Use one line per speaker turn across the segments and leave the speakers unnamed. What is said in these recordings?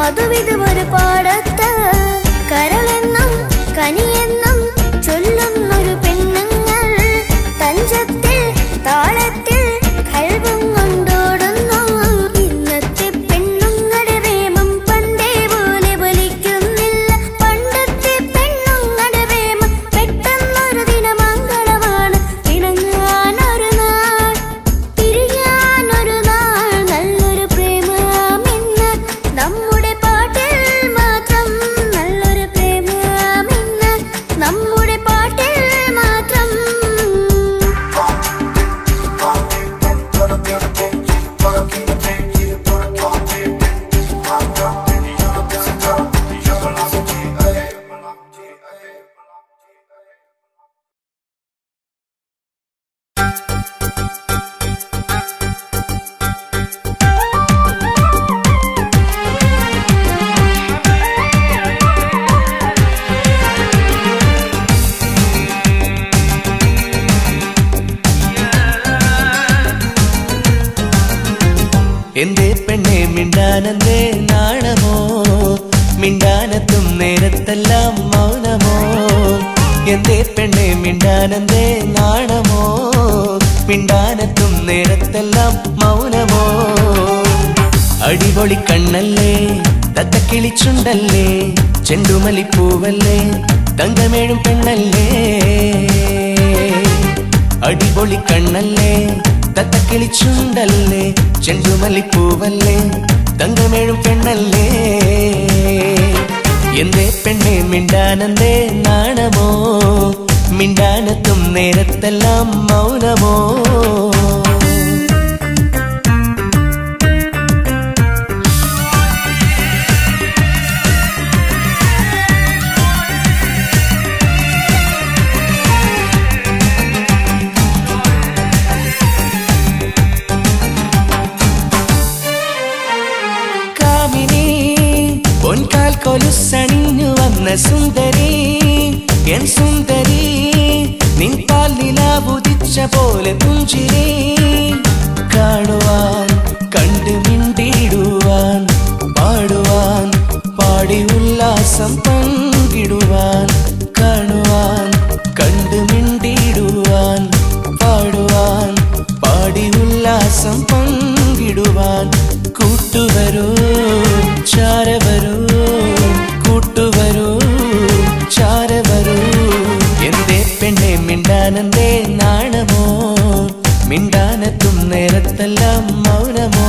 മധുവിധു ഒരു പാടത്ത് കരളെന്നും കനിയെന്നും ചൊല്ലുന്നൊരു പെണ്ണുങ്ങൾ തഞ്ചത്തിൽ താളത്തിൽ കൽവും കൊണ്ടോടുന്നു ഇന്നത്തെ പെണ്ണുങ്ങളുടെ പ്രേമം പണ്ടേ പോലെ വലിക്കുന്നില്ല പണ്ടത്തെ പെണ്ണുങ്ങളുടെ പ്രേമം പെട്ടെന്നൊരു ദിനമംഗളമാണ് പിണങ്ങാനൊരു നാൾ പിരിയാനൊരു നാൾ നല്ലൊരു പ്രേമമിന്ന് നമ്മുടെ പാട്ടിൽ മാത്രം നല്ലൊരു പ്രേമമിന്ന് നമ്മുടെ പാട്ടിൽ മാത്രം
എന്തേ പെണ്ണെ മിണ്ടാനെന്തേ നാണമോ മിണ്ടാനെത്തും നേരത്തെല്ലാം മൗനമോ എന്തേ പെണ്ണെ മിണ്ടാനെന്തേ നാണമോ മിണ്ടാനെത്തും നേരത്തെല്ലാം മൗനമോ അടിപൊളി കണ്ണല്ലേ തത്തക്കിളിച്ചുണ്ടല്ലേ ചെണ്ടുമല്ലിപ്പൂവല്ലേ തങ്കമേഴും പെണ്ണല്ലേ അടിപൊളി കണ്ണല്ലേ തത്തക്കിളിച്ചുണ്ടല്ലേ ചെണ്ടുമല്ലിപ്പൂവല്ലേ തങ്കമേഴും പെണ്ണല്ലേ എന്തേ പെണ്ണെ മിണ്ടാനെന്തേ നാണമോ മിണ്ടാനെത്തും നേരത്തെല്ലാം മൗനമോ കാമിനി പൊൻകാൽ കൊലുസണിഞ്ഞു വന്ന സുന്ദരി എൻ സുന്ദരി നിൻ പാൽ നിലാവുദിച്ച പോലെ പുഞ്ചിരി കാണുവാൻ കണ്ടു മിണ്ടിടുവാൻ പാടുവാൻ പാടി ഉല്ലാസം പങ്കിടുവാൻ കാണുവാൻ കണ്ടു മിണ്ടിടുവാൻ പാടുവാൻ പാടി ഉല്ലാസം പങ്കിടുവാൻ കൂട്ടുവരൂ ചാരവരൂ കൂട്ടുവരൂ ചാരവരൂ എന്തേ പെണ്ണെ മിണ്ടാനെന്തേ നാണമോ മിണ്ടാനെത്തും നേരത്തെല്ലാം മൗനമോ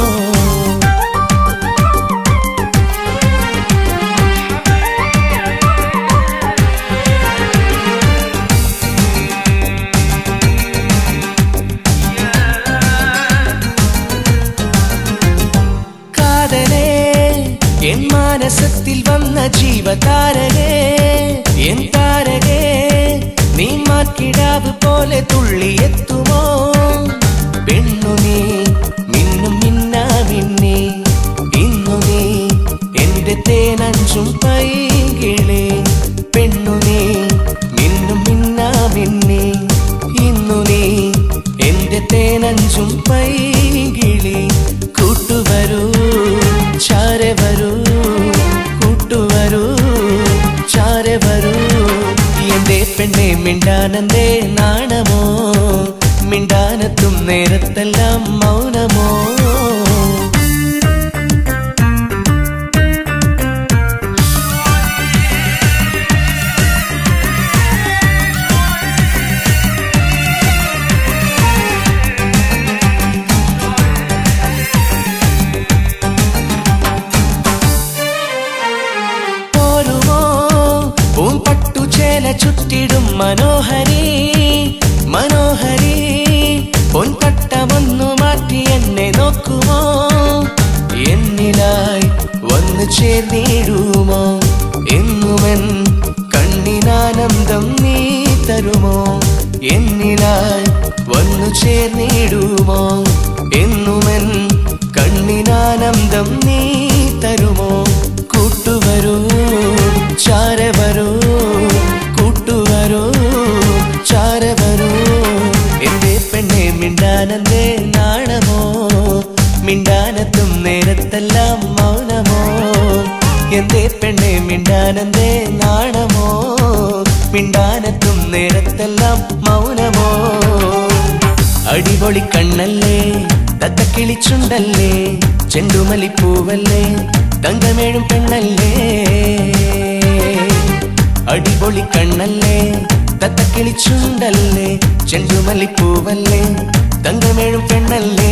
കാതലേ എൻ മാനസത്തിൽ വന്ന ജീവതാരകേ എൻ താരകേ നീ മാക്കിടാവ് പോലെ തുള്ളിയെത്തുമോ പെണ്ണു നീ മിന്നും മിന്നാ മിന്നി ഇന്നു നീ എന്റെ തേനഞ്ചും പൈകിളേ പെണ്ണു നീ മിന്നും മിന്നാ മിന്നി ഇന്നു നീ എന്റെ തേനഞ്ചും പൈകിളി കൂട്ടുവരൂ ചാരെ വരൂ കൂട്ടുവരൂ ചാരെ വരൂ എന്റെ പെണ്ണെ മിണ്ടാനെന്തേ നാണമോ മിണ്ടാനെത്തും നേരത്തെല്ലാം മൗനമോ പോരുമോ പൂമ്പട്ടു ചേല ചുറ്റിടും മനോഹരി മനോഹരി പൊൻപട്ടമൊന്നു മാറ്റി എന്നെ നോക്കുമോ എന്നിലായി വന്നു ചേർന്നിടുമോ എന്നുമെൻ കണ്ണിനാനന്ദം നീ തരുമോ എന്നിലായി വന്നു ചേർന്നിടുമോ എന്നുമെൻ കണ്ണിനാനന്ദം നീ തരുമോ കൂട്ടുവരൂ ചാരെ വരൂ കൂട്ടുവരൂ ചാരെ വരൂ എന്റെ പെണ്ണെ മിണ്ടാനെന്തേ നാണമോ മിണ്ടാനെത്തും നേരത്തെല്ലാം മൗനമോ എന്തേ പെണ്ണെ മിണ്ടാനെന്തേ നാണമോ മിണ്ടാനെത്തും നേരത്തെല്ലാം മൗനമോ അടിപൊളി കണ്ണല്ലേ തത്തക്കിളിച്ചുണ്ടല്ലേ ചെണ്ടുമല്ലിപ്പൂവല്ലേ തങ്കമേഴും പെണ്ണല്ലേ അടിപൊളി കണ്ണല്ലേ തത്തക്കിളിച്ചുണ്ടല്ലേ ചെണ്ടുമല്ലിപ്പൂവല്ലേ തങ്കമേഴും പെണ്ണല്ലേ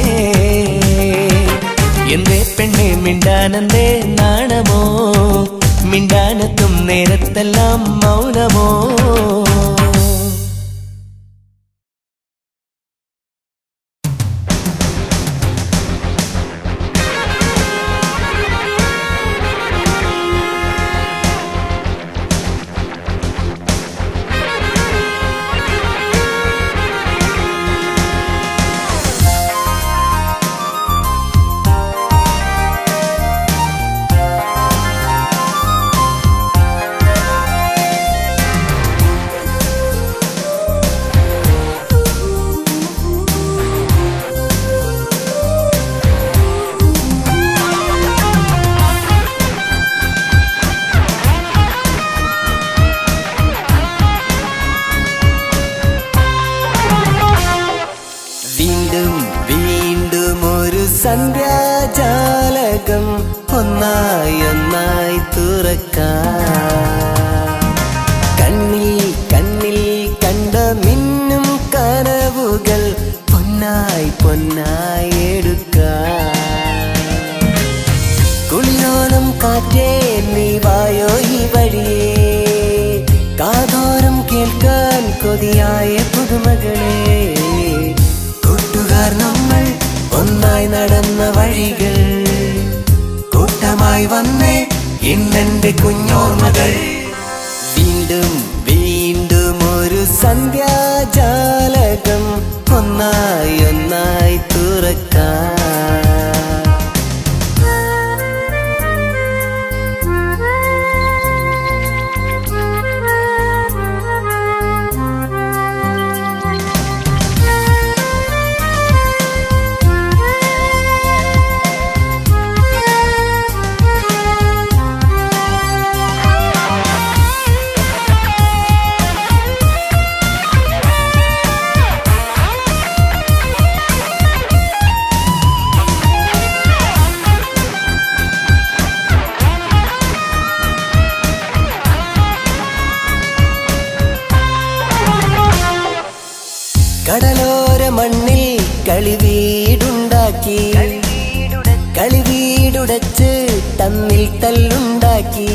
എന്തേ പെണ്ണെ മിണ്ടാനെന്തേ നാണമോ മിണ്ടാനെത്തും നേരത്തെല്ലാം മൗനമോ
വീണ്ടും വീണ്ടും ഒരു സന്ധ്യാജാലകം ഒന്നായി ഒന്നായി തുറക്കാം കണ്ണിൽ കണ്ണിൽ കണ്ട മിന്നും കനവുകൾ പൊന്നായി പൊന്നായി എടുക്കാം കുളിരോണം കാറ്റേ നീ വായോ ഈ വഴിയേ കാതോരം കേൾക്കാൻ കൊതിയായ പുതുമകളെ കൂട്ടുകാർ നമ്മൾ ഒന്നായി നടന്ന വഴികൾ കൂട്ടമായി വന്നേ ഇന്നെന്റെ കുഞ്ഞോർമ്മകൾ വീണ്ടും വീണ്ടും ഒരു സന്ധ്യാജാലകം ഒന്നായി ഒന്നായി തുറക്കാം കടലോര മണ്ണിൽ കളിവീടുണ്ടാക്കി കളിവീടുടച്ച് തമ്മിൽ തല്ലുണ്ടാക്കി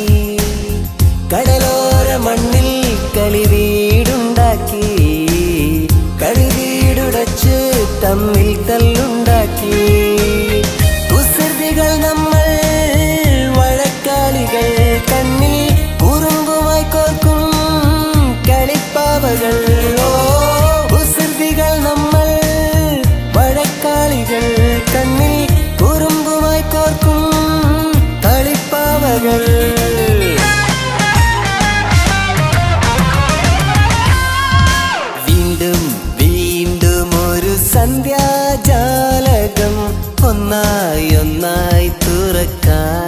കടലോര മണ്ണിൽ കളിവീടുണ്ടാക്കി കളിവീടുടച്ച് തമ്മിൽ തല്ലുണ്ടാക്കി കുസൃതികൾ നമ്മൾ വഴക്കാളികൾ കണ്ണിൽ കുറുമ്പുമായി കോർക്കും കളിപ്പാവകൾ ഓ കുസൃതികൾ നമ്മൾ വഴക്കാളികൾ കണ്ണിൽ കുറുമ്പുമായി കോർക്കും കളിപ്പാവകൾ വീണ്ടും വീണ്ടും ഒരു സന്ധ്യാജാലകം ഒന്നായി ഒന്നായി തുറക്കാം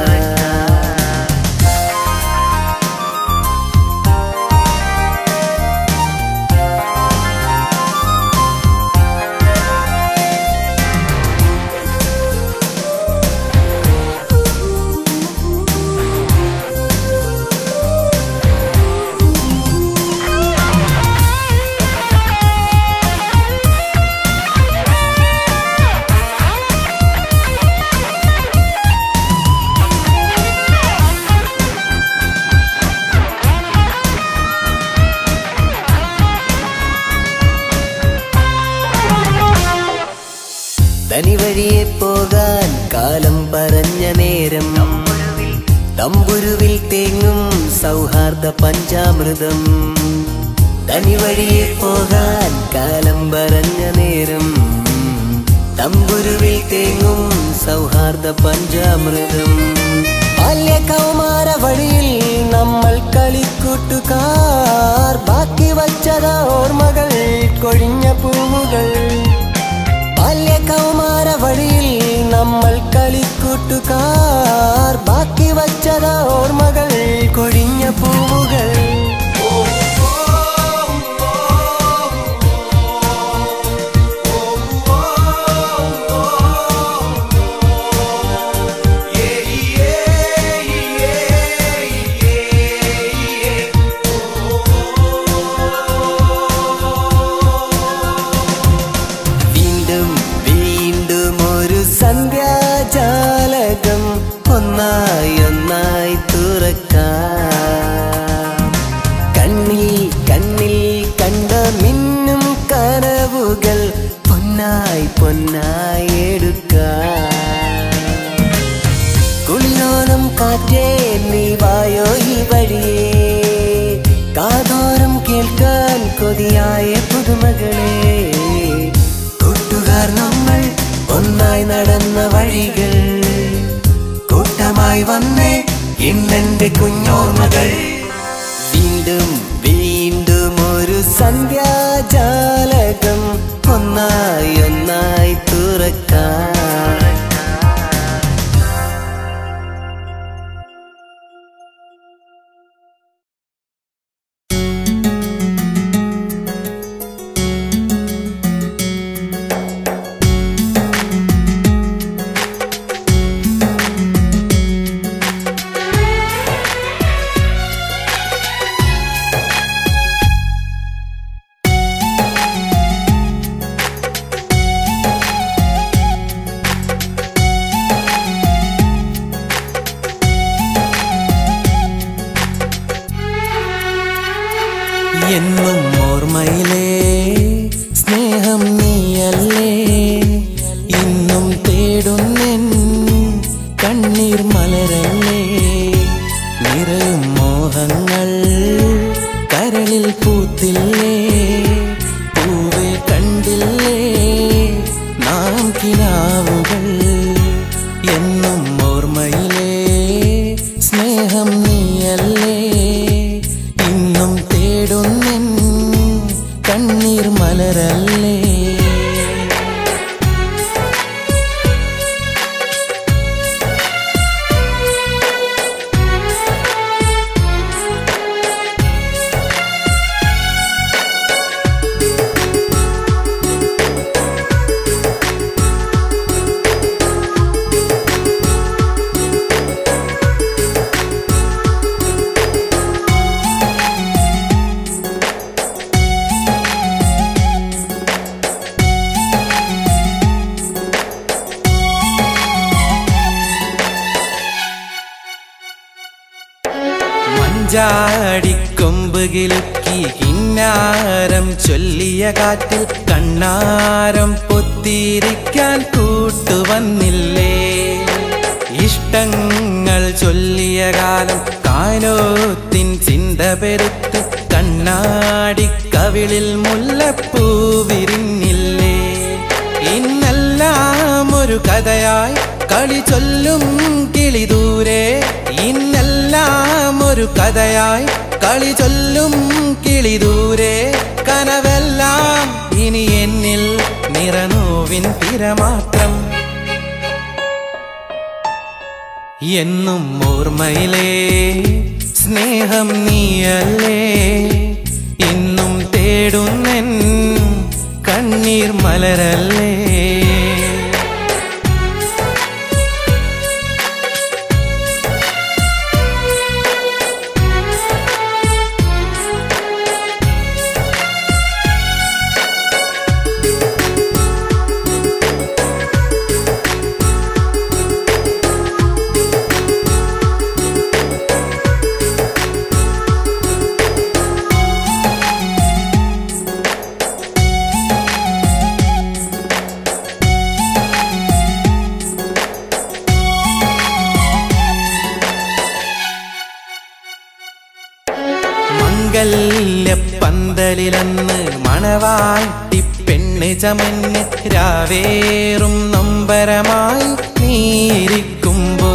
തനി വഴിയെ പോകാൻ കാലം പറഞ്ഞ നേരം തമ്പുരുവിൽ തേങ്ങും സൗഹാർദ്ദ പഞ്ചാമൃതം തനി വഴിയെ പോകാൻ കാലം പറഞ്ഞ നേരം തമ്പുരുവിൽ തേങ്ങും സൗഹാർദ്ദ പഞ്ചാമൃതം ബാല്യകൗമാര വഴിയിൽ നമ്മൾ കളിക്കൂട്ടുകാർ ബാക്കി വച്ചത ഓർമ്മകൾ കൊഴിഞ്ഞ പൂവുകൾ ബാല്യകൗമാര വഴിയിൽ നമ്മൾ കളിക്കൂട്ടുകാർ ബാക്കി വച്ചത ഒന്നായി ഒന്നായി തുറക്കാം കണ്ണിൽ കണ്ണിൽ കണ്ട മിന്നും കനവുകൾ പൊന്നായി പൊന്നായി എടുക്കാം കുളിരോണം കാറ്റേ നീ വായോ ഈ വഴിയേ കാതോരം കേൾക്കാൻ കൊതിയായ പുതുമകളെ കൂട്ടുകാർ നമ്മൾ ഒന്നായി നടന്ന വഴികൾ കൂട്ടമായി വന്നേ ഇന്നെന്റെ കുഞ്ഞോർമ്മകൾ വീണ്ടും വീണ്ടും ഒരു സന്ധ്യാജാലകം ഒന്നായി ഒന്നായി തുറക്കാം എന്നും ഓർമ്മയിലേ സ്നേഹം നീയല്ലേ ഇന്നും തേടുന്നെൻ കണ്ണീർ മലരല്ലേ നിറയും മോഹങ്ങൾ കരളിൽ പൂത്തില്ലേ പൂവെ കണ്ടില്ലേ നാം കിനാവുകൾ എന്നും ഓർമ്മയിലേ സ്നേഹം നീയല്ലേ ഇന്നും തേടുന്നെൻ കണ്ണീർ മലരല്ലേ മഞ്ചാടിക്കൊമ്പുകിലുക്കി കിന്നാരം ചൊല്ലിയ കാറ്റിൽ കണ്ണാരം പൊത്തിരിക്കാൻ കൂട്ടുവന്നില്ലേ ഇഷ്ടങ്ങൾ ചൊല്ലിയ കാലം കാനോത്തിൻ ചിന്ത പെരുത്ത് കണ്ണാടി കവിളിൽ മുല്ലപ്പൂ വിരിഞ്ഞില്ലേ ഇന്നെല്ലാം ഒരു കഥയായി കളി ചൊല്ലും കിളി ദൂരെ ഇന്നെല്ലാം ഒരു കഥയായി കളി ചൊല്ലും കിളി ദൂരെ കനവെല്ലാം ഇനി എന്നിൽ നിറനോവിൻ തിരമാത്രം എന്നും ഓർമ്മയിലേ സ്നേഹം നീയല്ലേ ഇന്നും തേടുന്നെൻ കണ്ണീർ മലരല്ലേ മംഗല്യപ്പന്തലിലന്ന് മണവാട്ടി പെണ്ണ് ചമഞ്ഞ് രാവേറും നൊമ്പരമായി നീരിക്കുമ്പോ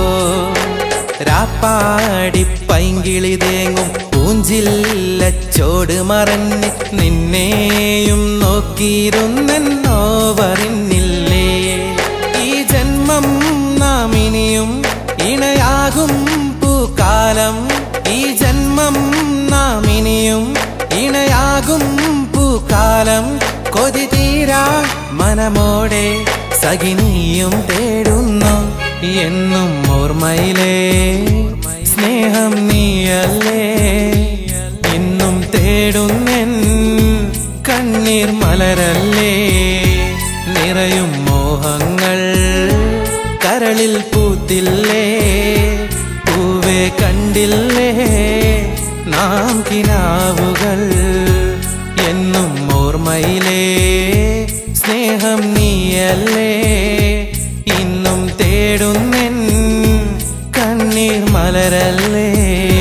രാപ്പാടി പൈങ്കിളി തേങ്ങും പൂഞ്ചില്ലച്ചോട് മറഞ്ഞ് നിന്നെയും നോക്കിയിരുന്നെന്നോ പറഞ്ഞില്ലേ ഈ ജന്മം നാം ഇനിയും ഇണയാകും പൂക്കാലം ഈ ജന്മം നാം ഇനിയും ഇണയാകും പൂക്കാലം കൊതി തീരാ മനമോടെ സഖിനിയും തേടുന്നു എന്നും ഓർമ്മയിലേ സ്നേഹം നീയല്ലേ ഇന്നും തേടുന്നെൻ കണ്ണീർ മലരല്ലേ നിറയും മോഹങ്ങൾ കരളിൽ പൂത്തില്ലേ
പനിനീർ മലരല്ലേ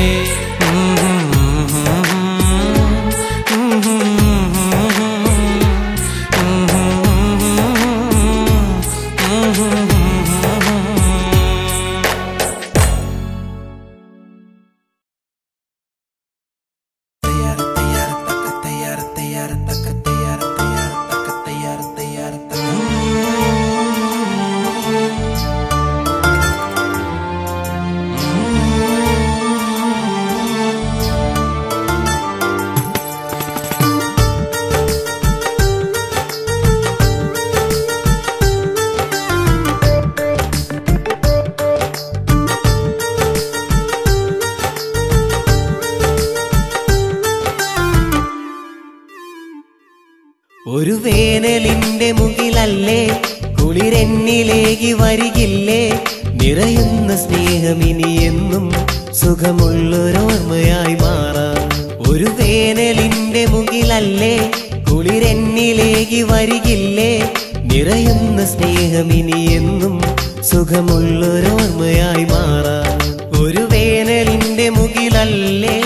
ഒരു വേനലിന്റെ മുകിലല്ലേ കുളിരെന്നിലേക്ക് വരികില്ലേ നിറയുന്ന സ്നേഹമിനി എന്നും സുഖമുള്ളൊരോർമ്മയായി മാറാം ഒരു വേനലിന്റെ മുകിലല്ലേ കുളിരെന്നിലേക്ക് വരികില്ലേ നിറയുന്ന സ്നേഹമിനി എന്നും സുഖമുള്ളൊരോർമ്മയായി മാറാം ഒരു വേനലിന്റെ മുകിലല്ലേ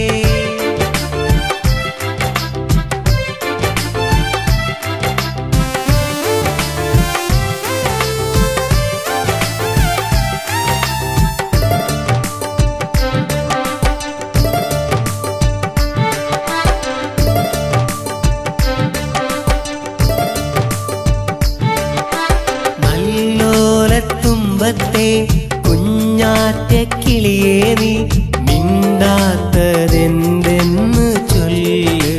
നല്ലോലത്തുമ്പത്തെ കുഞ്ഞാറ്റ കിളിയേ നീ മിണ്ടാത്തതെന്തെന്ന് ചൊല്ല്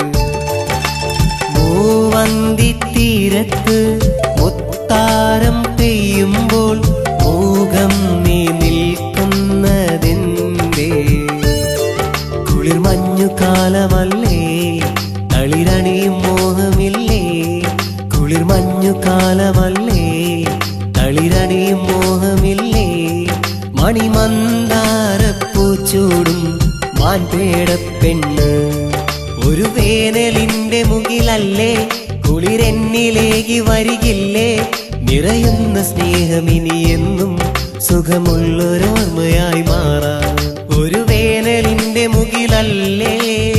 മൂവന്തി തീരത്ത് മുത്താരം പെയ്യുമ്പോൾ മൂകം നീ നിൽക്കുന്നതെന്തേ കുളിർ മഞ്ഞു കാലമല്ലേ തളിരണിയും മോഹമില്ലേ കുളിർ മഞ്ഞു കാലമല്ലേ തളിരണിയും മോഹമില്ലേ മണിമന്ദാരപ്പൂച്ചൂടും മാൻപേട പെണ്ണ് ഒരു വേനലിന്റെ മുകിലല്ലേ കുളിരെന്നിലേക്ക് വരികില്ലേ നിറയുന്ന സ്നേഹമിനി എന്നും സുഖമുള്ളൊരോർമ്മയായി മാറാം ഒരു വേനലിന്റെ മുകിലല്ലേ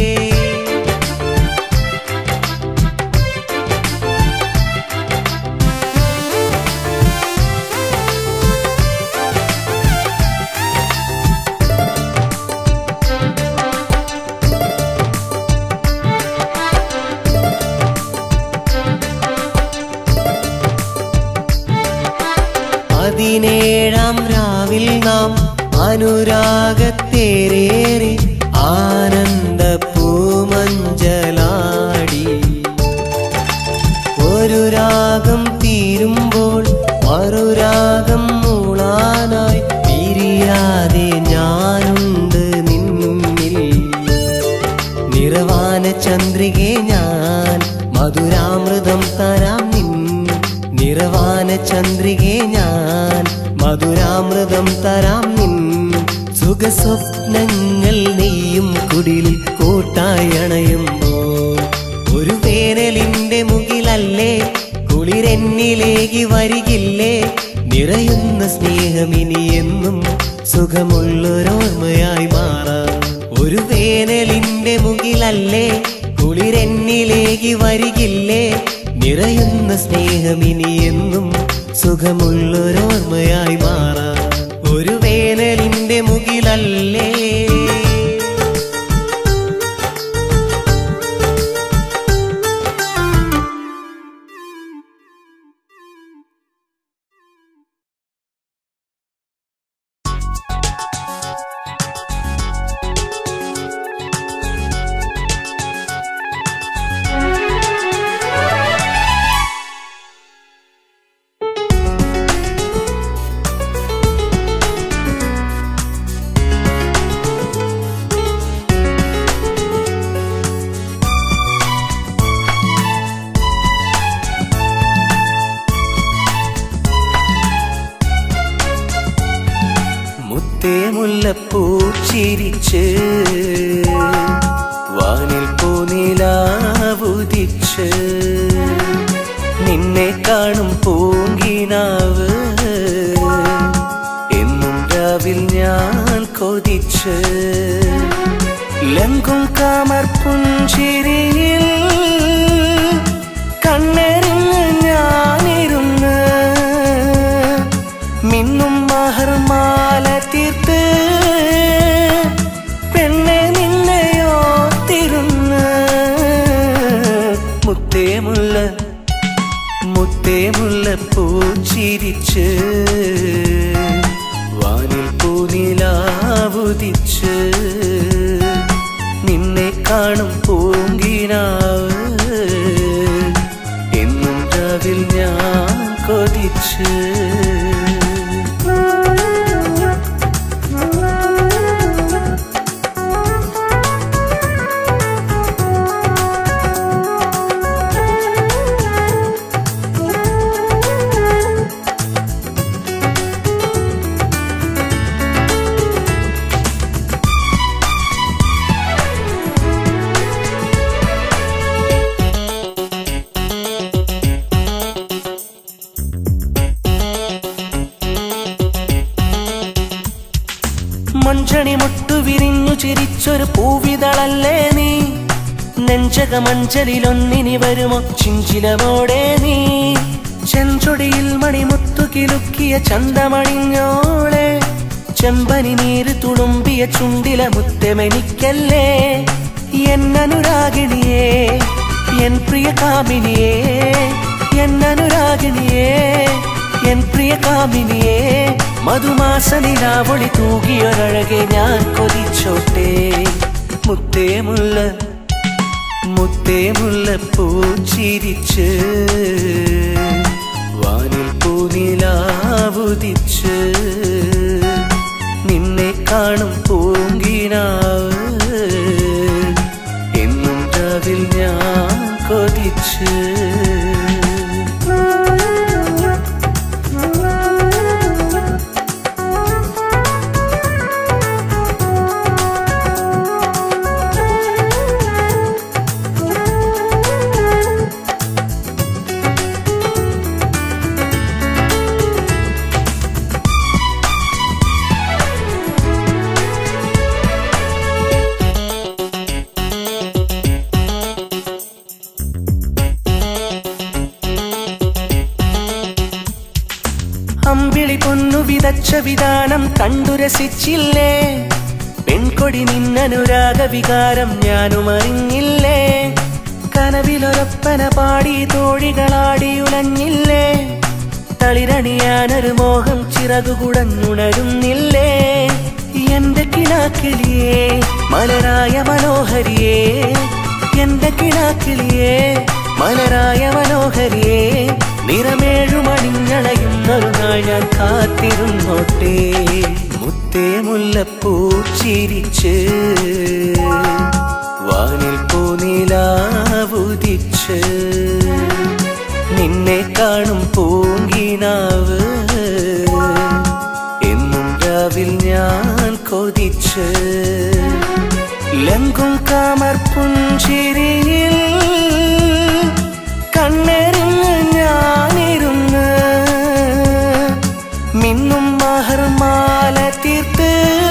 പതിനേഴാം രാവിൽ നാം അനുരാഗത്തേരേറി ആനന്ദ പൂമഞ്ചലാടി ഒരു രാഗം തീരുമ്പോൾ മറുരാഗം മൂളാനായി പിരിയാതെ ഞാനുണ്ട് നിന്നിൽ നിറവാന ചന്ദ്രികെ ഞാൻ മധുരാമൃതം തരാം നിൻ നിറവാന ചന്ദ്രികെ ഞാൻ മധുരാമൃതം തരാം നിൻ സുഖസ്വപ്നങ്ങൾ നെയ്യും കുടിലിൽ കൂട്ടായി അണയുമ്പോൾ ഒരു വേനലിന്റെ മുകിലല്ലേ കുളിരെന്നിലേക്ക് വരികില്ലേ നിറയുന്ന സ്നേഹമിനി എന്നും സുഖമുള്ളൊരോർമ്മയായി മാറാം ഒരു വേനലിന്റെ മുകിലല്ലേ കുളിരെന്നിലേക്ക് വരികില്ലേ നിറയുന്ന സ്നേഹമിനി എന്നും സുഖമുള്ളൊരോർമ്മയായി മാറാം ഒരു വേനലിന്റെ മുകിലല്ലേ മുത്തേ മുല്ലപ്പൂ ചിരിച്ച് വാനിൽ പൂനിലാവുദിച്ച് നിന്നെ കാണും പൂങ്കിനാവ് എന്നും രാ രാവിൽ ഞാൻ കൊതിച്ച് ലങ്കും കാമർ പുഞ്ചിരിയിൽ കണ്ണെറിഞ്ഞ് ഞാനിരുന്ന് മിന്നും മഹർമാല തീർത്ത് പെണ്ണെ നിന്നെയോ തിരുന്ന് മുത്തേമുള്ള മുത്തേമുള്ള പൂച്ചിരിച്ച് വാനിൽ പൂനിലാവുദിച്ച് നിന്നെ കാണും പൂങ്കിനാവ് എന്നും രാവിൽ ഞാൻ കൊതിച്ച് മഞ്ചണി മുട്ടു വിരിഞ്ഞു ചിരിച്ചൊരു പൂവിതളല്ലേ നീ നെഞ്ചക മഞ്ചലിലൊന്നിനി വരുമോ ചിഞ്ചിലമോടെ നീ ചെഞ്ചൊടിയിൽ മണിമുത്തു കിലുക്കിയ ചന്തമണിഞ്ഞോളെ ചെമ്പനി നീര് തുളുമ്പിയ ചുണ്ടില മുത്തമെനിക്കല്ലേ എന്നനുരാഗിണിയേ എൻ പ്രിയ കാമിനിയേ എന്നനുരാഗിണിയേ എൻ പ്രിയ കാമിനിയേ മധുമാസനിലാവൊളി തൂകിയൊരഴകെ ഞാൻ കൊതിച്ചോട്ടെ മുത്തേ മുല്ല മുത്തേ മുല്ല പൂച്ചിരിച്ച് വാനിൽ പൂനിലാവുദിച്ച് നിന്നെ കാണും പൂങ്കിനാവ് എന്നും രാവിൽ ഞാൻ കൊതിച്ച് അമ്പിളി പൊന്നു വിതച്ച വിധാനം കണ്ടു രസിച്ചില്ലേ പെൺകൊടി നിന്നനുരാഗ വികാരം ഞാനും അറിഞ്ഞില്ലേ കനവിലൊരൊപ്പന പാടി തോഴികളാടി ഉലഞ്ഞില്ലേ തളിരണിയാനൊരു മോഹം ചിറകുകുടഞ്ഞുണരുന്നില്ലേ എന്റെ കിനാക്കിളിയേ മലരായ മനോഹരിയേ എന്റെ കിനാക്കിളിയേ മലരായ മനോഹരിയേ നിറമേഴു മണിഞ്ഞളയുന്നൊരു നാൾ ഞാൻ കാത്തിരുന്നോട്ടെ മുത്തേ മുല്ലപ്പൂ ചിരിച്ച് വാനിൽ പൂനിലാവുദിച്ച് നിന്നെ കാണും പൂങ്കിനാവ് എന്നും രാവിൽ ഞാൻ കൊതിച്ച് ലങ്കും കാമർ പുഞ്ചിരിയിൽ കണ്ണെറിഞ്ഞ് ഞാനിരുന്ന് മിന്നും മഹർമാല തീർത്ത്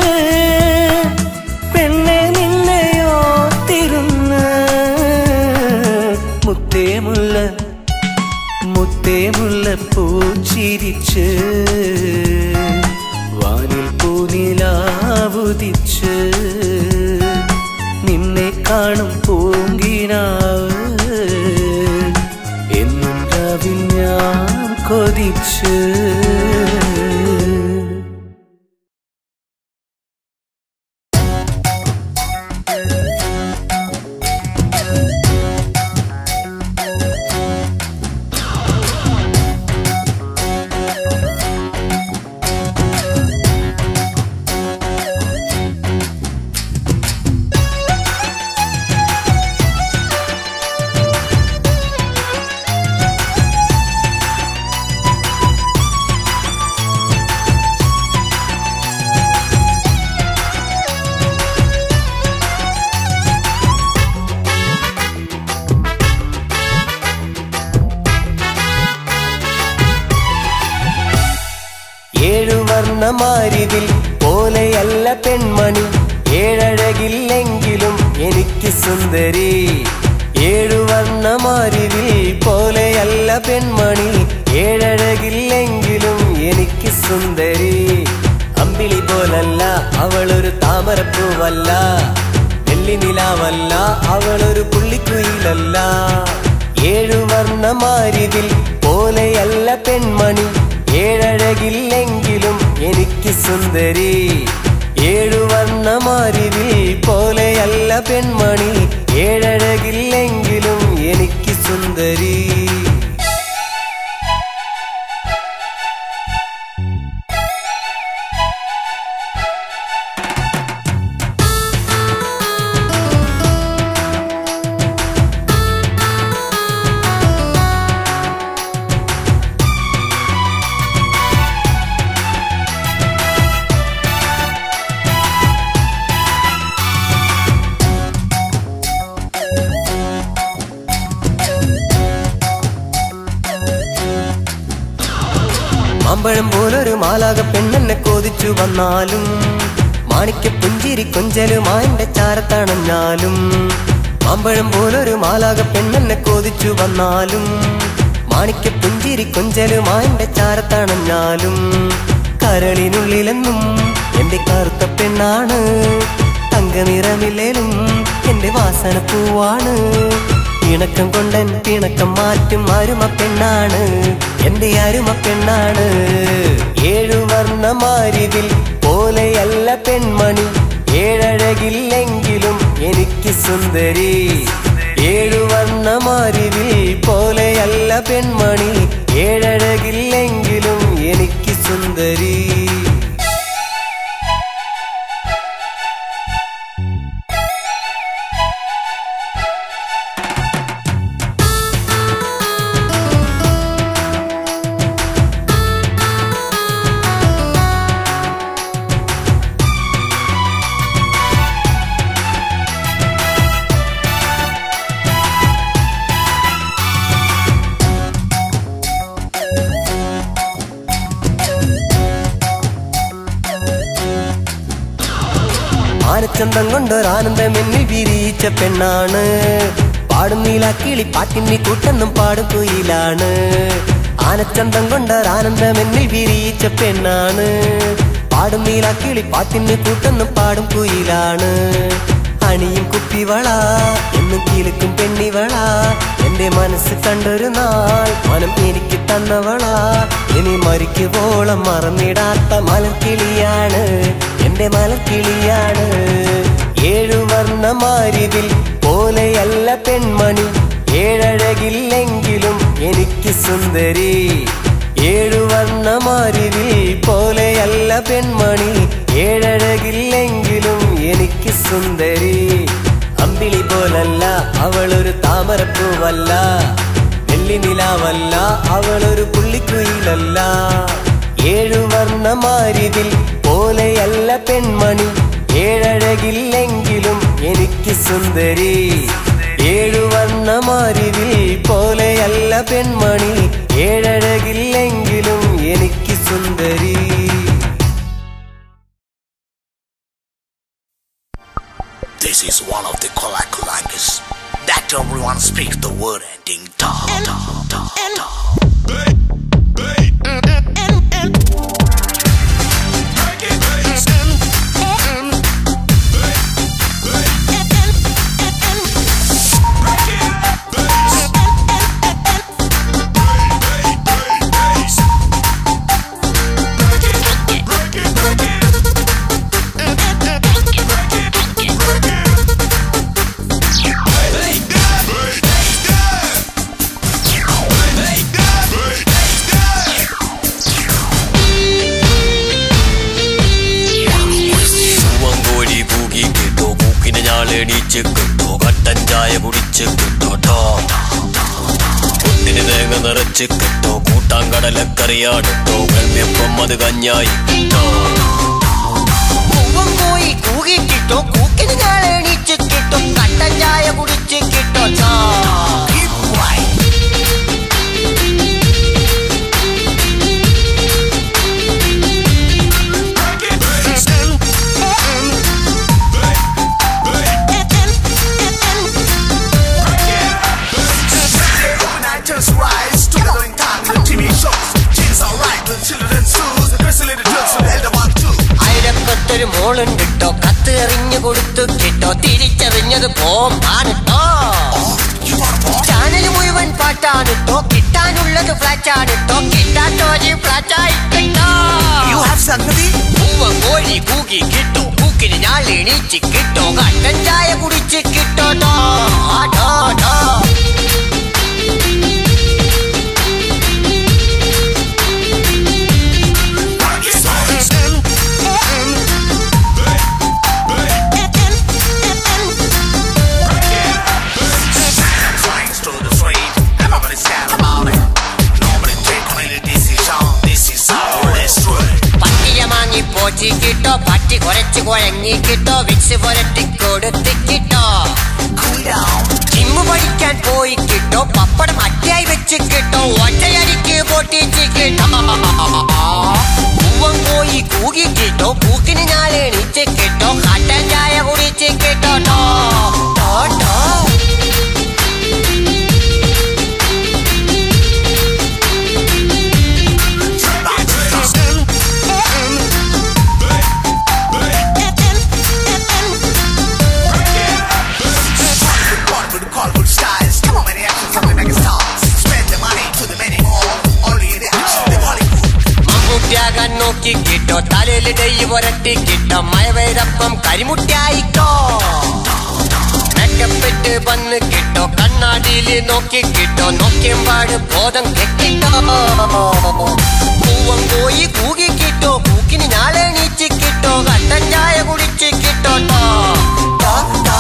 പെണ്ണെ നിന്നെയോ തിരുന്ന് മുത്തേമുള്ള മുത്തേമുള്ള പൂച്ചിരിച്ച് വാനിൽ പൂനിലാവുദിച്ച് നിന്നെ കാണും പൂങ്കിനാവ് എന്നും രാവിൽ ഞാൻ കൊതിച്ച് ഏഴു വർണ്ണമാരിതിൽ
പോലെയല്ല പെൺമണി ഏഴഴകില്ലെങ്കിലും എനിക്ക് സുന്ദരി ഏഴു വർണ്ണമാരിവിൽ പോലെയല്ല പെൺമണി ഏഴഴകില്ലെങ്കിലും എനിക്ക് സുന്ദരി അമ്പിളി പോലല്ല അവളൊരു താമരപ്പൂവല്ല വെള്ളി നിലാവല്ല അവളൊരു പുള്ളിക്കുയിലല്ല ഏഴു വർണ്ണമാരിതിൽ പോലെയല്ല പെൺമണി ഏഴഴകില്ലെങ്കിലും എനിക്ക് സുന്ദരി ഏഴു വർണ്ണമാരിതിൽ പോലെയല്ല പെൺമണി ഏഴഴകില്ലെങ്കിലും എനിക്ക് സുന്ദരി മാമ്പഴം പോലൊരു മാലാക പെണ്ണെന്നെ കോതിച്ചു വന്നാലും മാണിക്ക പുഞ്ചിരി കൊഞ്ചലുമായെന്റെ ചാരത്തണഞ്ഞാലും മാമ്പഴം പോലൊരു മാലാക പെണ്ണെന്നെ കോതിച്ചു വന്നാലും മാണിക്ക പുഞ്ചിരി കൊഞ്ചലുമായെന്റെ ചാരത്തണഞ്ഞാലും കരളിനുള്ളിലെന്നും എന്റെ കറുത്ത പെണ്ണാണ് തങ്കനിറമില്ലേലും എന്റെ വാസന പൂവാണ് ഇണക്കം കൊണ്ടൻ പിണക്കം മാറ്റും അരുമ പെണ്ണാണ് എന്റെ അരുമ പെണ്ണാണ് ഏഴു വർണ്ണമാരിതിൽ പോലെയല്ല പെൺമണി ഏഴഴകില്ലെങ്കിലും എനിക്ക് സുന്ദരി ഏഴു വർണ്ണമാരിതിൽ പോലെയല്ല പെൺമണി ഏഴഴകില്ലെങ്കിലും എനിക്ക് സുന്ദരി ആനച്ചന്തം കൊണ്ടൊരാനന്ദം എന്നിൽ വിരിയിച്ച പെണ്ണാണ് പാടും നീലാക്കിളി പാട്ടിന്നി കൂട്ടെന്നും പാടും കുയിലാണ് ആനച്ചന്തം കൊണ്ടൊരാനന്ദം എന്നിൽ വിരിയിച്ച പെണ്ണാണ് പാടും നീലാക്കിളി പാട്ടിന് കൂട്ടെന്നും പാടും കുയിലാണ് അണിയും കുപ്പിവള എന്നും കിലുക്കും പെണ്ണിവള എന്റെ മനസ്സ് കണ്ടൊരു നാൾ മനം എനിക്ക് തന്നവള ഇനി മരിക്കുവോളം മറന്നിടാത്ത മലക്കിളിയാണ് എന്റെ മലക്കിളിയാണ് ഏഴു വർണ്ണമാരിതിൽ പോലെയല്ല പെൺമണി ഏഴഴകില്ലെങ്കിലും എനിക്ക് സുന്ദരി ഏഴു വർണ്ണമാരിതിൽ പോലെയല്ല പെൺമണി ഏഴഴകില്ലെങ്കിലും എനിക്ക് സുന്ദരി അമ്പിളി പോലല്ല അവളൊരു താമരപ്പൂവല്ല വെള്ളി നിലാവല്ല അവളൊരു പുള്ളിക്കുയിലല്ല ഏഴു വർണ്ണമാരിതിൽ പോലെയല്ല പെൺമണി ഏഴഴകില്ലെങ്കിലും എനിക്ക് സുന്ദരി ഏഴു വർണ്ണമാരിതിൽ പോലെയല്ല പെൺമണി ഏഴഴകില്ലെങ്കിലും എനിക്ക് സുന്ദരി
This is one of the Kolakulangas that everyone speaks the word ending da da da da. പൂവങ്കോഴി കൂകി കിട്ടോ മൂക്കിന് ഞാളെണീച്ച് കിട്ടോ കട്ടൻ ചായ കുടിച്ച് കിട്ടോ ടോ കുട്ടിന് തേങ്ങ നിറച്ച് കിട്ടോ കൂട്ടാൻ കടലക്കറിയാടിട്ടോ വെള്ളിയപ്പം അത് കഞ്ഞായി കിട്ടോ
പൂവൻ കോയി കൂകിക്കിട്ടോ കൂക്കിന് ഞാൻ എണീച്ച് കിട്ടും കട്ടൻ ചായ കുടിച്ച് കിട്ടോ ചാ കിട്ടോ കത്ത് എറിഞ്ഞു കൊടുത്തു കിട്ടോ തിരിച്ചറിഞ്ഞത് ബോംബാണ് ട്ടോ ചാനൽ മുഴുവൻ പാട്ടാണ് ട്ടോ കിട്ടാനുള്ളത് ഫ്ലാറ്റാണ് ട്ടോ കിട്ടാത്തോരി ഫ്ലാറ്റായി കിട്ടോ
You have സംഗതി
പൂവൻ കോഴി കൂകി കിട്ടോ കൂക്കിന് ഞാൻ എണീച്ച് കിട്ടോ കട്ടൻ ചായ കുടിച്ച് കിട്ടോ ട്ടോ ട്ടോ ട്ടോ
Trying to the street Everybody scared about it Nobody take any decision This is our restaurant
പട്ടിയ മാങ്ങി പോച്ചി കിട്ടോ പട്ടി കുറച്ച് കുഴങ്ങി കിട്ടോ വിക്സ് പുരട്ടി കൊടുത്ത് കിട്ടോ
Cool down
ജിമ്മ് പഠിക്കാൻ പോയി കിട്ടോ പപ്പടം അട്ടിയായി വെച്ച് കിട്ടോ ഒറ്റയടിക്ക് പൊട്ടിച്ച് കിട്ടോ പൂവൻ പോയി കൂകി കിട്ടോ പൂക്കിന് ഞാൻ എണീച്ച് കിട്ടോ കട്ടൻ ചായ കുടിച്ച് കിട്ടോ ടോ ടോ ടോ
One with the colorful styles Come on many actions from the mega stars Spend the money to the many more Only in the action the Hollywood
മമ്മൂട്ടിയാകാൻ നോക്കി കിട്ടോ തലയിൽ ഡെയ്യ് പുരട്ടി കിട്ടോ മഴ പെയ്തപ്പം കരിമുട്ടിയായിക്കോ മേക്കപ്പിട്ട് വന്ന് കിട്ടോ കണ്ണാടിയിൽ നോക്കി കിട്ടോ നോക്കിയമ്പാട് ബോധം കെട്ടിട്ടോ പൂവൻ പോയി കൂകി കിട്ടോ പൂക്കിന് ഞാളെണീച്ച് കിട്ടോ കട്ടൻ ചായ കുടിച്ച് കിട്ടോ ട്ടോ ട്ടോ ട്ടോ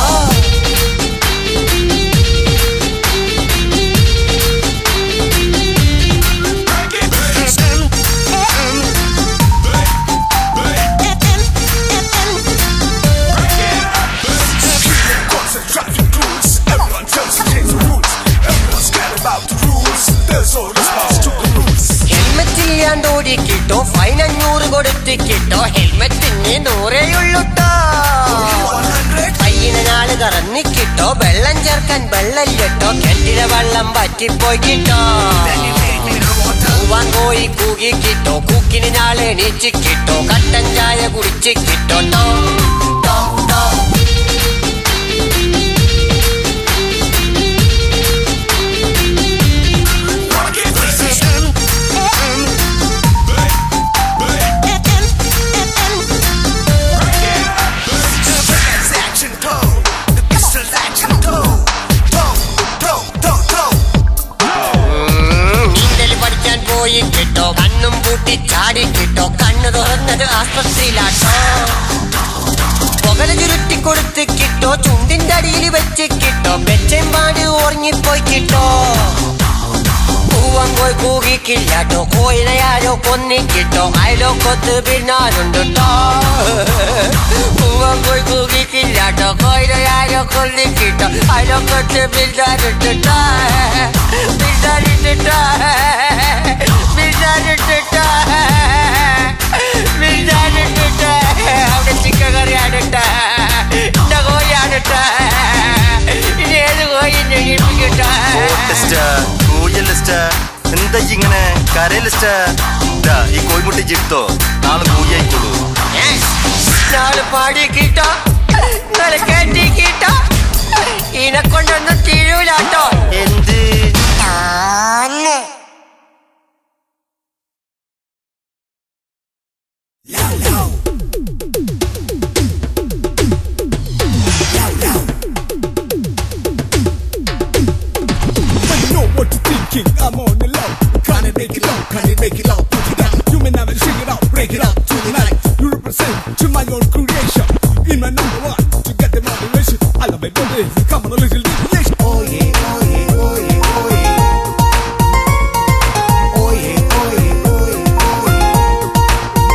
Cause of traffic rules Everyone tells you change the rules Everyone's scared about the rules There's all response to the rules
helmet ഇല്ലാണ്ട് ഓടി കിട്ടോ ഫൈൻ അഞ്ഞൂറ് കൊടുത്ത് കിട്ടോ ഹെൽമെറ്റിന് നൂറേ ഉള്ളുട്ടോ
100
പയ്യനെ നാള് കറന്നി കിട്ടോ വെള്ളം ചേർക്കാൻ വെള്ളമില്ലട്ടോ കെട്ടിട വെള്ളം പറ്റിപ്പോയി കിട്ടോ
Then you take me to water
പൂവാൻ കോഴി കൂകി കിട്ടോ കൂക്കിന് നാളെ എണീച്ച് കിട്ടോ കട്ടൻ ചായ കുടിച്ച് കിട്ടോ ടോ ടോ ടോ
Wanna get crazy That's action go The pistol's action go Go, go, go, go
നീന്തൽ പഠിക്കാൻ പോയി കിട്ടോ കണ്ണും പൂട്ടി ചാടി കിട്ടോ കണ്ണു തുറന്നത് ആസ്പത്രിയിലാട്ടോ പുകല് ചുരുട്ടി കൊടുത്ത് കിട്ടോ ചുണ്ടിന്റെ അടിയിൽ വെച്ച് കിട്ടോ വെച്ചെമ്പാട് ഉറങ്ങിപ്പോയി കിട്ടോ പൂവൻ പോയി കൂകിക്കില്ലാട്ടോ കോയിലയാരോ കൊന്നിക്കിട്ടോ അയലോക്കൊത്ത് പിന്നാലുണ്ട് ട്ടോ പൂവൻ പോയി കൂകിക്കില്ലാട്ടോ കോയിലയാരോ കൊന്നിക്കിട്ടോ അയലോക്കൊത്ത് പിന്നാലുണ്ട് പിന്നാലിട്ടോ പിന്നാലിട്ടോ പിന്നാലിട്ടോ അവിടെ ചിക്കൻ കറിയാണ് ഇന്ന കോഴിയാണ് ഇനി ഏത് കോഴി ഞെങ്ങിപ്പിക്കട്ടോ
ലിസ്റ്റ് കൂയൽ ലിസ്റ്റ് എന്താ ഇങ്ങനെ കരയിൽ ലിസ്റ്റ് ഇതാ ഈ കോഴിമുട്ടി ജിട്ടോ നാളെ കൂയായിക്കോളൂ
നാള് പാടിക്കിട്ടോ നാളെ കേട്ടിക്കിട്ടോ ഇതിനെ കൊണ്ടൊന്നും തീരൂലാട്ടോ
എന്ത്
When you know what you're thinking, I'm on the low. Can it make it low? Can it make it low? Put it down. You may never shake it out, break it out to the night. You represent to my own creation. In my number one, to get the motivation. I love it, baby. Come on, a little deviation. Oh yeah, oh yeah, oh yeah, oh yeah. Oh yeah, oh yeah, oh yeah, oh yeah.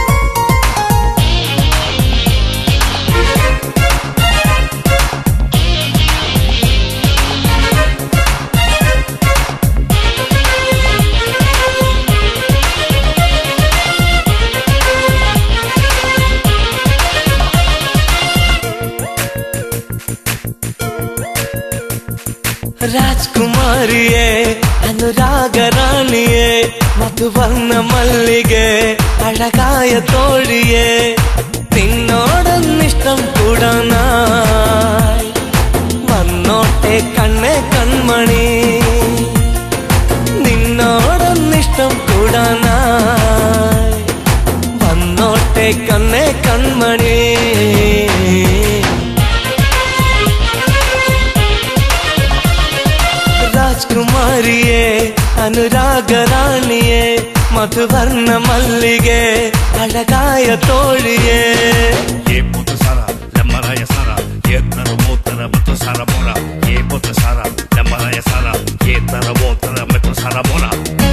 രാജ്കുമാരിയെ അനുരാഗറാണിയെ മധുവർണ്ണ മല്ലികെ അഴകായ തോഴിയെ നിന്നോടൊന്നിഷ്ട നിന്നോടൊന്നിഷ്ടം കൂടാനായി വന്നോട്ടെ കണ്ണേ കൺമണി നിന്നോടൊന്നിഷ്ടം കൂടാനായി വന്നോട്ടെ കണ്ണേ കൺമണി രാജ്കുമാരിയെ അനുരാഗറാണിയെ മധുവർണ്ണ മല്ലികെ അഴകായ തോഴിയേ
Ye puta sara, la maraya sara, ye tara wotara mato sara mora. Ye puta sara, la maraya sara, ye tara wotara mato sara mora.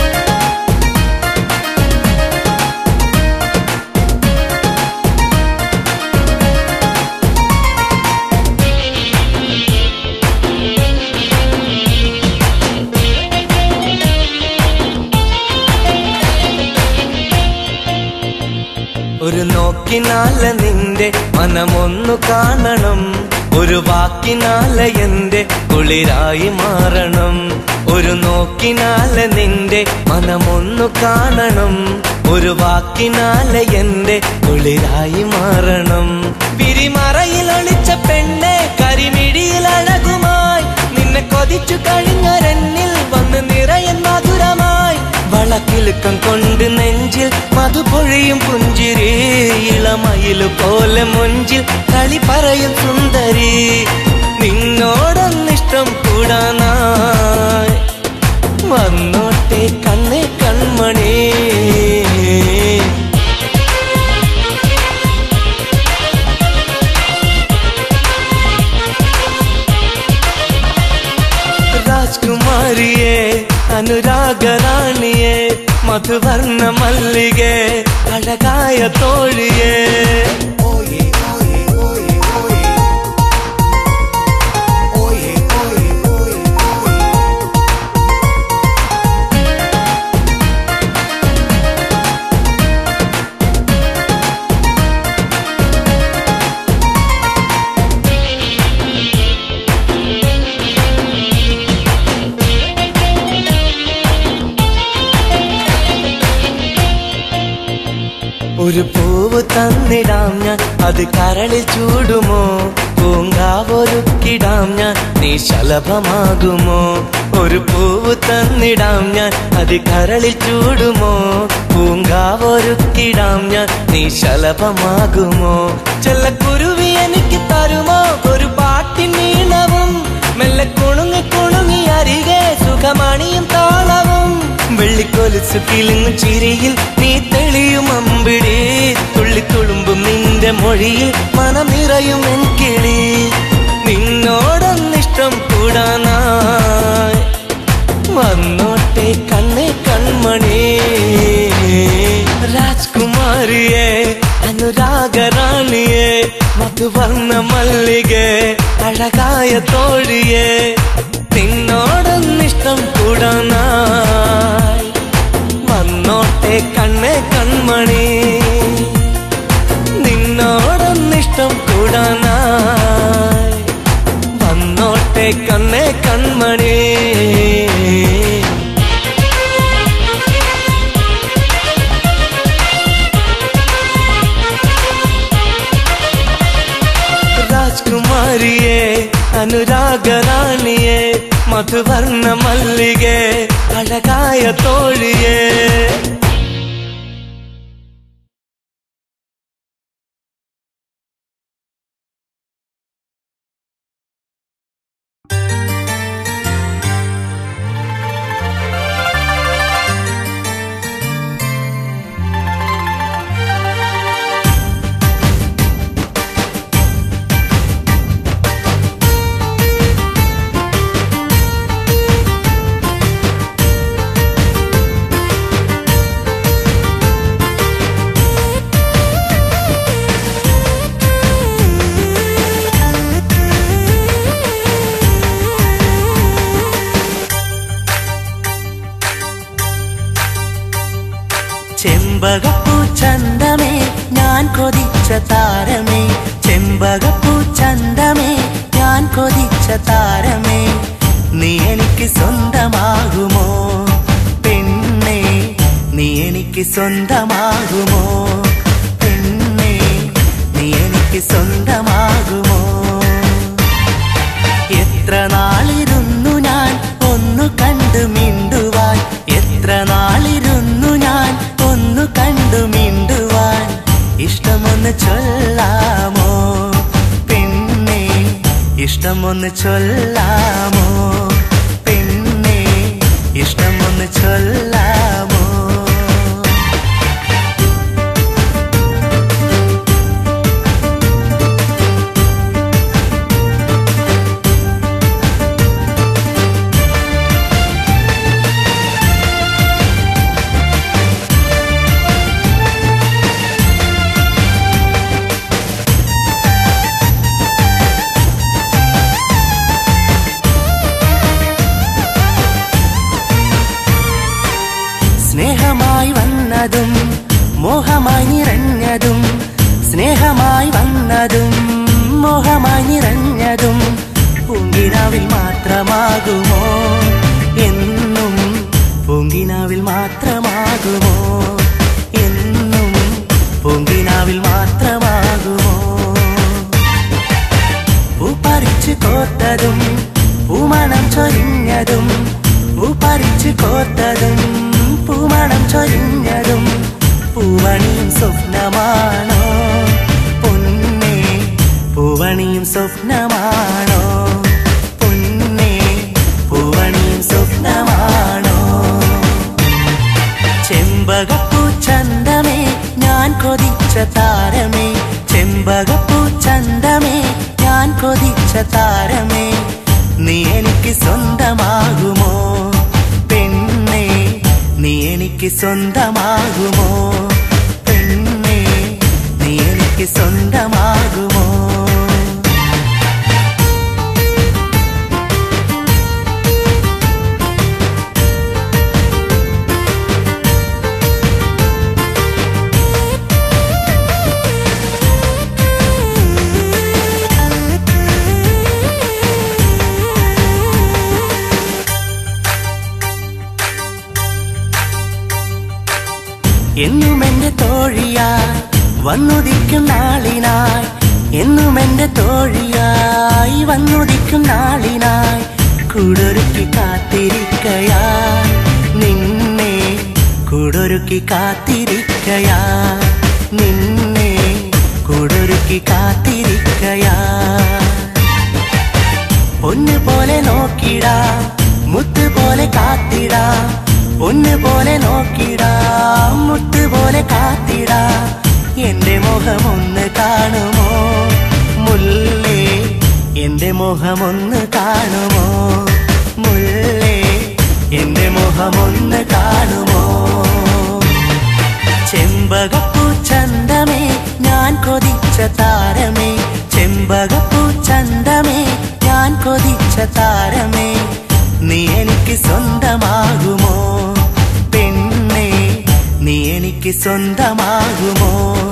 ഒരു നോക്കിനാല നിന്റെ മനമൊന്നു കാണണം ഒരു വാക്കിനാല എന്റെ കുളിരായി മാറണം ഒരു നോക്കിനാല നിന്റെ മനമൊന്നു കാണണം ഒരു വാക്കിനാല എന്റെ കുളിരായി മാറണം പിരിമറയിൽ ഒളിച്ച പെണ്ണെ കരിമിഴിയിൽ അഴകുമായി നിന്നെ കൊതിച്ചു കഴിഞ്ഞൊരെന്നിൽ വന്ന് നിറയൻ മധുരമായി വളക്കിലുക്കം കൊണ്ട് നെഞ്ചിൽ മധുപൊഴിയും പുഞ്ചിരി ഇളമയില് പോലെ മുഞ്ചിൽ കളി പറയും സുന്ദരി നിന്നോടൊന്നിഷ്ടം കൂടാനായി വന്നോട്ടെ കണ്ണേ കൺമണി രാജ്കുമാരിയെ അനുരാഗറാണിയെ മധുവർണ്ണ മല്ലികെ അഴകായ തോഴിയേ ഒരു പൂവ് തന്നിടാം ഞാൻ അത് കരളിൽ ചൂടുമോ പൂങ്കാവൊരുക്കിടാം ഞാൻ നീ ശലഭമാകുമോ ഒരു പൂവ് തന്നിടാം ഞാൻ അത് കരളിൽ ചൂടുമോ പൂങ്കാവൊരുക്കിടാം ഞാൻ നീ ശലഭമാകുമോ ചെല്ലക്കുരുവി എനിക്ക് തരുമോ ഒരു പാട്ടിൻ നീളവും മെല്ലെ കുണുങ്ങി കുണുങ്ങി അരികെ സുഖമണിയും താളവും വെള്ളിക്കൊലിച്ച് കിളിങ്ങും ചിരിയിൽ നീ തെളിയും അമ്പിടി തുള്ളിത്തുളുമ്പും നിന്റെ മൊഴിയിൽ മനം നിറയും എൻ കിളി നിന്നോടൊന്നിഷ്ടം കൂടാനായി വന്നോട്ടെ കണ്ണേ കൺമണി രാജ്കുമാരിയെ അനുരാഗറാണിയെ മധുവർണ്ണ മല്ലികെ അഴകായ തോഴിയെ നിന്നോടൊന്നിഷ്ടം കൂടാനായി വന്നോട്ടെ കണ്ണേ കൺമണി നിന്നോടൊന്നിഷ്ടം കൂടാനായി വന്നോട്ടെ കണ്ണേ കൺമണി രാജ്കുമാരിയെ അനുരാഗറാണിയെ മധുവർണ്ണ മല്ലികെ അഴകായ തോഴിയേ ചെമ്പകപ്പൂ ചന്തമേ ഞാൻ കൊതിച്ച താരമേ ചെമ്പകപ്പൂ ചന്തമേ ഞാൻ കൊതിച്ച താരമേ നീ എനിക്ക് സ്വന്തമാകുമോ പെണ്ണേ നീ എനിക്ക് സ്വന്തമാകുമോ പെണ്ണേ നീ എനിക്ക് എനിക്ക് സ്വന്തമാകുമോ എത്ര നാളിരുന്നു ഞാൻ ഒന്നു കണ്ടു മിണ്ടുവാൻ എത്ര നാളിരുന്നു ഞാൻ ഒന്നു കണ്ടു മിണ്ടുവാൻ ഇഷ്ടമൊന്ന് ചൊല്ലാമോ പെണ്ണെ ഇഷ്ടമൊന്ന് ചൊല്ലാമോ പെണ്ണെ ഇഷ്ടമൊന്ന് ചൊല്ലാമോ സ്നേഹമായി വന്നതും മോഹമായി നിറഞ്ഞതും സ്നേഹമായി വന്നതും മോഹമായി നിറഞ്ഞതും പൂങ്കിനാവിൽ മാത്രമാകുമോ എന്നും പൂങ്കിനാവിൽ മാത്രമാകുമോ എന്നും പൂങ്കിനാവിൽ മാത്രമാകുമോ പൂ പറിച്ചു കോർത്തതും പൂമണം ചൊരിഞ്ഞതും പൂ പറിച്ചു കോർത്തതും പൂമണം ചൊരിഞ്ഞതും പൂവണിയും സ്വപ്നമാണോ പൊന്നെ പൂവണിയും സ്വപ്നമാണോ പൊന്നെ പൂവണിയും സ്വപ്നമാണോ ചെമ്പകപ്പൂ ചന്തമേ ഞാൻ കൊതിച്ച താരമേ ചെമ്പകപ്പൂ ചന്തമേ ഞാൻ കൊതിച്ച താരമേ നീ എനിക്ക് സ്വന്തമാകുമോ പെണ്ണെ നീ എനിക്ക് സ്വന്തമാകുമോ പെണ്ണെ നീ എനിക്ക് സ്വന്തമാകുമോ എന്നും എന്റെ തോഴിയായി വന്നുദിക്കും നാളിനായി എന്നും എന്റെ തോഴിയായി വന്നുദിക്കും നാളിനായി കൂടൊരുക്കി കാത്തിരിക്കയായി നിന്നെ കൂടൊരുക്കി കാത്തിരിക്കയായി നിന്നെ കൂടൊരുക്കി കാത്തിരിക്കയായി പൊന്ന് പോലെ നോക്കിടാ മുത്ത് പോലെ കാത്തിടാ പൊന്ന് പോലെ നോക്കിടാ മുത്ത് പോലെ കാത്തിടാ എന്റെ മുഖമൊന്ന് കാണുമോ മുല്ലേ എന്റെ മുഖമൊന്ന് കാണുമോ മുല്ലേ എന്റെ മുഖമൊന്ന് കാണുമോ ചെമ്പകപ്പൂ ചന്തമേ ഞാൻ കൊതിച്ച താരമേ ചെമ്പകപ്പൂ ചന്തമേ ഞാൻ കൊതിച്ച താരമേ നീ എനിക്ക് സ്വന്തമാകുമോ പെണ്ണെ നീ എനിക്ക് സ്വന്തമാകുമോ